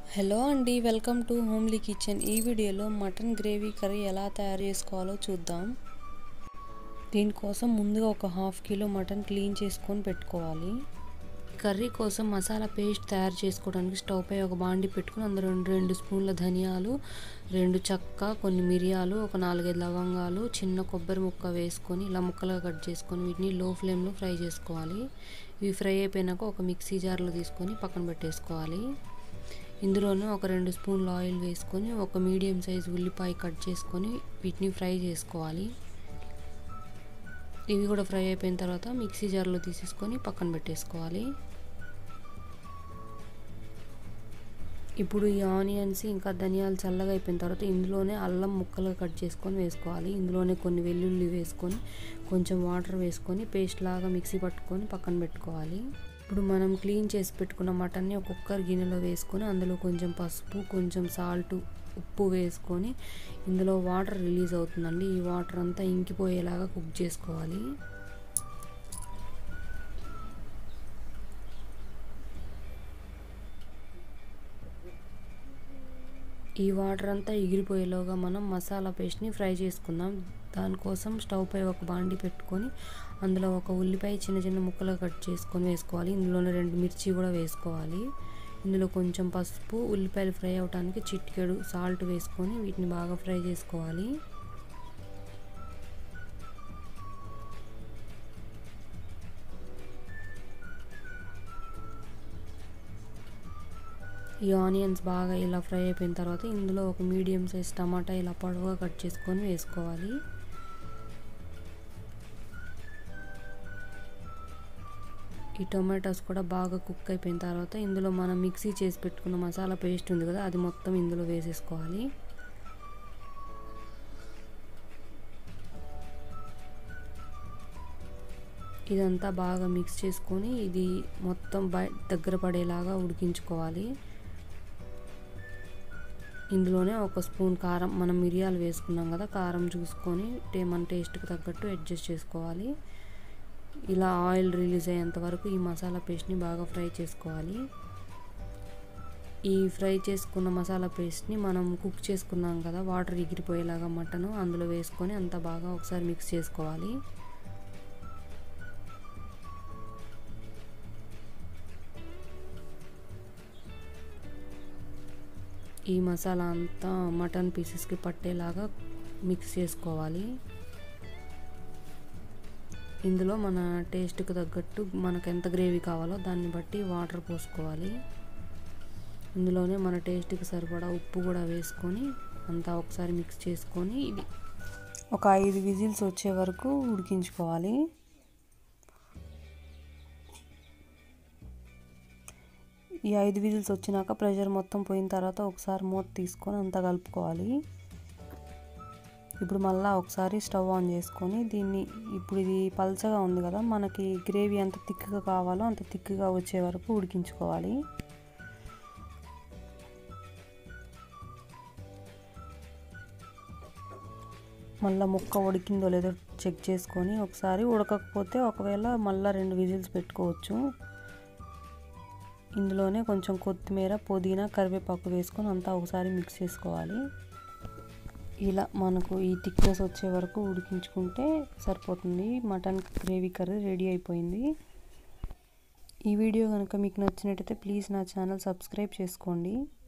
hello అండి welcome to homely kitchen ఈ వీడియోలో మటన్ గ్రేవీ కర్రీ ఎలా తయారు చేసుకోవాలో చూద్దాం దీనికోసం ముందుగా ఒక హాఫ్ కిలో మటన్ క్లీన్ చేసుకొని పెట్టుకోవాలి కర్రీ కోసం మసాలా పేస్ట్ తయారు చేసుకోవడానికి స్టవ్ పై ఒక బాండి పెట్టుకుని అందులో రెండు రెండు స్పూన్ల ధనియాలు రెండు చెక్క కొన్ని మిరియాలు ఒక నాలుగైదు లవంగాలు చిన్న కొబ్బరి ముక్క వేసుకొని ఇలా ముక్కలుగా కట్ చేసుకొని వీటిని లో ఫ్లేమ్లో ఫ్రై చేసుకోవాలి ఇవి ఫ్రై అయిపోయినాక ఒక మిక్సీ జార్లో తీసుకొని పక్కన పెట్టేసుకోవాలి ఇందులోనే ఒక రెండు స్పూన్ల ఆయిల్ వేసుకొని ఒక మీడియం సైజ్ ఉల్లిపాయ కట్ చేసుకొని వీటిని ఫ్రై చేసుకోవాలి ఇవి కూడా ఫ్రై అయిపోయిన తర్వాత మిక్సీ జార్లో తీసేసుకొని పక్కన పెట్టేసుకోవాలి ఇప్పుడు ఈ ఆనియన్స్ ఇంకా ధనియాలు చల్లగా అయిపోయిన తర్వాత ఇందులోనే అల్లం ముక్కలుగా కట్ చేసుకొని వేసుకోవాలి ఇందులోనే కొన్ని వెల్లుల్లి వేసుకొని కొంచెం వాటర్ వేసుకొని పేస్ట్ లాగా మిక్సీ పట్టుకొని పక్కన పెట్టుకోవాలి ఇప్పుడు మనం క్లీన్ చేసి పెట్టుకున్న మటన్ని ఒక కుక్కర్ గిన్నెలో వేసుకొని అందులో కొంచెం పసుపు కొంచెం సాల్ట్ ఉప్పు వేసుకొని ఇందులో వాటర్ రిలీజ్ అవుతుందండి ఈ వాటర్ అంతా ఇంకిపోయేలాగా కుక్ చేసుకోవాలి ఈ వాటర్ అంతా ఎగిరిపోయేలోగా మనం మసాలా పేస్ట్ని ఫ్రై చేసుకుందాం దానికోసం స్టవ్ పై ఒక బాండి పెట్టుకొని అందులో ఒక ఉల్లిపాయ చిన్న చిన్న ముక్కలు కట్ చేసుకొని వేసుకోవాలి ఇందులోనే రెండు మిర్చి కూడా వేసుకోవాలి ఇందులో కొంచెం పసుపు ఉల్లిపాయలు ఫ్రై అవడానికి చిటికెడు సాల్ట్ వేసుకొని వీటిని బాగా ఫ్రై చేసుకోవాలి ఈ ఆనియన్స్ బాగా ఇలా ఫ్రై అయిపోయిన తర్వాత ఇందులో ఒక మీడియం సైజ్ టమాటా ఇలా పొడవుగా కట్ చేసుకొని వేసుకోవాలి ఈ టొమాటోస్ కూడా బాగా కుక్ అయిపోయిన తర్వాత ఇందులో మనం మిక్సీ చేసి పెట్టుకున్న మసాలా పేస్ట్ ఉంది కదా అది మొత్తం ఇందులో వేసేసుకోవాలి ఇదంతా బాగా మిక్స్ చేసుకొని ఇది మొత్తం బయ దగ్గర పడేలాగా ఉడికించుకోవాలి ఇందులోనే ఒక స్పూన్ కారం మనం మిరియాలు వేసుకున్నాం కదా కారం చూసుకొని టే మన టేస్ట్కి తగ్గట్టు అడ్జస్ట్ చేసుకోవాలి ఇలా ఆయిల్ రిలీజ్ అయ్యేంత వరకు ఈ మసాలా పేస్ట్ని బాగా ఫ్రై చేసుకోవాలి ఈ ఫ్రై చేసుకున్న మసాలా పేస్ట్ని మనం కుక్ చేసుకున్నాం కదా వాటర్ ఎగిరిపోయేలాగా మటన్ అందులో వేసుకొని అంత బాగా ఒకసారి మిక్స్ చేసుకోవాలి ఈ మసాలా అంతా మటన్ పీసెస్కి పట్టేలాగా మిక్స్ చేసుకోవాలి ఇందులో మన టేస్ట్కి తగ్గట్టు మనకు ఎంత గ్రేవీ కావాలో దాన్ని బట్టి వాటర్ పోసుకోవాలి ఇందులోనే మన టేస్ట్కి సరిపడా ఉప్పు కూడా వేసుకొని అంతా ఒకసారి మిక్స్ చేసుకొని ఇది ఒక ఐదు విజిల్స్ వచ్చే వరకు ఉడికించుకోవాలి ఈ ఐదు విజిల్స్ వచ్చినాక ప్రెషర్ మొత్తం పోయిన తర్వాత ఒకసారి మూత తీసుకొని అంతా కలుపుకోవాలి ఇప్పుడు మళ్ళీ ఒకసారి స్టవ్ ఆన్ చేసుకొని దీన్ని ఇప్పుడు ఇది పల్చగా ఉంది కదా మనకి గ్రేవీ ఎంత థిక్గా కావాలో అంత థిక్గా వచ్చే వరకు ఉడికించుకోవాలి మళ్ళీ ముక్క ఉడికిందో లేదో చెక్ చేసుకొని ఒకసారి ఉడకకపోతే ఒకవేళ మళ్ళీ రెండు విజిల్స్ పెట్టుకోవచ్చు ఇందులోనే కొంచెం కొత్తిమీర పుదీనా కరివేపాకు వేసుకొని అంతా ఒకసారి మిక్స్ చేసుకోవాలి ఇలా మనకు ఈ థిక్నెస్ వచ్చే వరకు ఉడికించుకుంటే సరిపోతుంది మటన్ గ్రేవీ కర్రీ రెడీ అయిపోయింది ఈ వీడియో కనుక మీకు నచ్చినట్టయితే ప్లీజ్ నా ఛానల్ సబ్స్క్రైబ్ చేసుకోండి